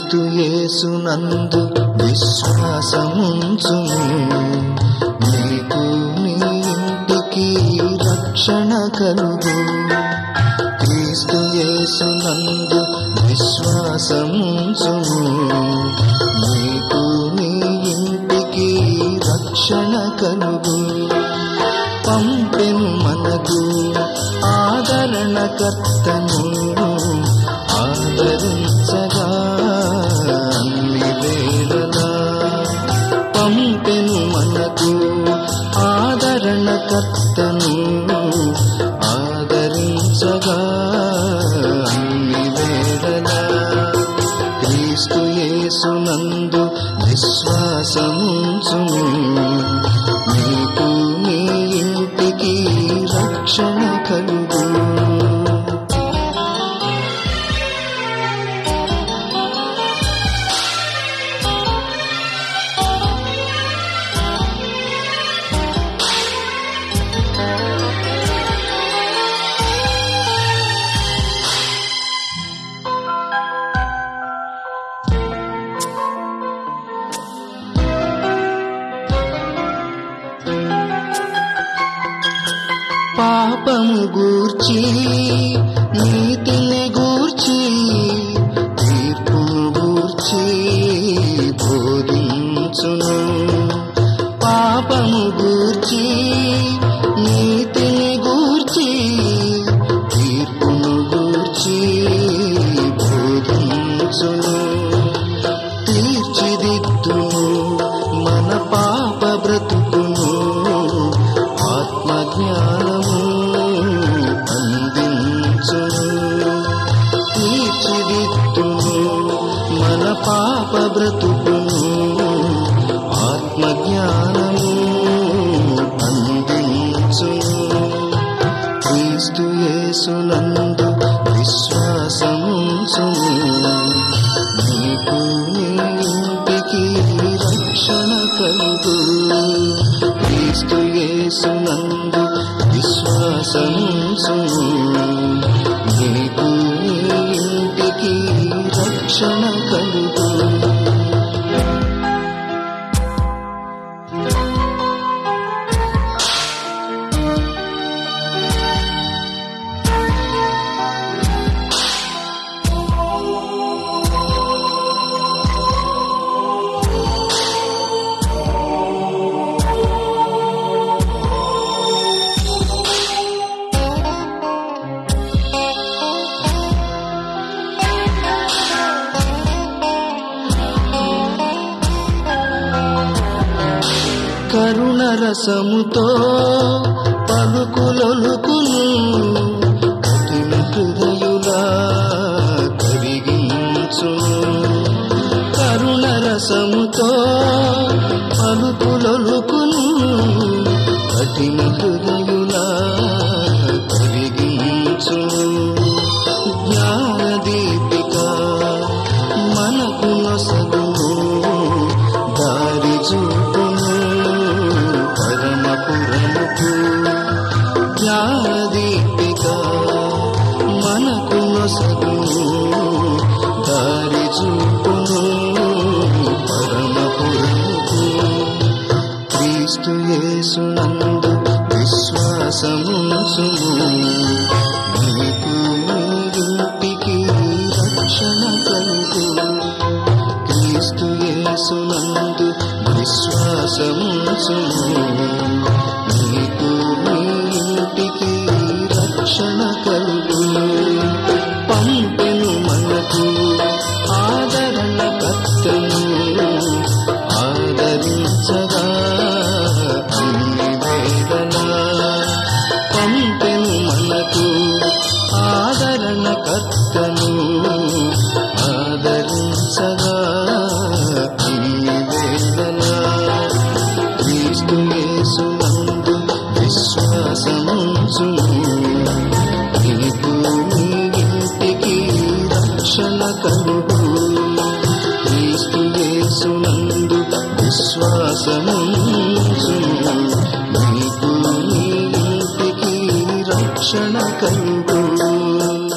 క్రీస్తు యేసునందు విశ్వాసముంచుము నీకు నీ ఇంటికి రక్షణ కలుగు క్రీస్తు యేసునందు విశ్వాసముంచుము నీకు నీ ఇంటికి రక్షణ కలుగు పంపెను మనకు ఆదరణకర్తను ఆదరించగా అన్ని వేళలా పంపెను మనకు ఆదరణకర్తను ఆదరించగా అన్ని వేళలా క్రీస్తు యేసునందు విశ్వాసముంచుము నీకు నీ ఇంటికి రక్షణ కలుగు పాపము గూర్చి నీతిని గూర్చి తీర్పును గూర్చి బోధించును పాపము గూర్చి నీతిని గూర్చి తీర్పును గూర్చి బోధించును తీర్చిదిద్దును మన పాప బ్రతుకును ఆత్మజ్ఞానము అందించును తీర్చిదిద్దును మన పాప బ్రతుకును ఆత్మజ్ఞానము అందించును క్రీస్తు యేసునందు విశ్వాసముంచుము నీకు నీ ఇంటికి రక్షణ కలుగు క్రీస్తు యేసునందు విశ్వాసముంచుము నీకు నీ ఇంటికి రక్షణ కలుగు కరుణ రసముతో పలుకులొలుకును కఠిన హృదయులా కరిగించును కరుణ రసముతో పలుకులొలుకును కఠిన హృదయులా కరిగించును జ్ఞాన దీపిక మనకు నొసగును దారి చూపును పరమపురముకు జ్ఞానదీపిక మనకు నొసగును దారి చూపును పరమపురముకు క్రీస్తు యేసునందు విశ్వాసముంచుము నీకు నీ ఇంటికి రక్షణ కలుగు క్రీస్తు యేసునందు విశ్వాసముంచుము నీకు నీ ఇంటికి రక్షణ కలుగు పంపెను మనకు ఆదరణ కర్తను ఆదరించగా అన్ని వేళలా పంపెను మనకు ఆదరణ కర్తను ఆదరించగా అన్ని వేళలా క్రీస్తు యేసునందు విశ్వాసముంచుము నీకు నీ ఇంటికి రక్షణ కలుగు క్రీస్తు యేసునందు విశ్వాసముంచుము నీకు నీ ఇంటికి రక్షణ కలుగు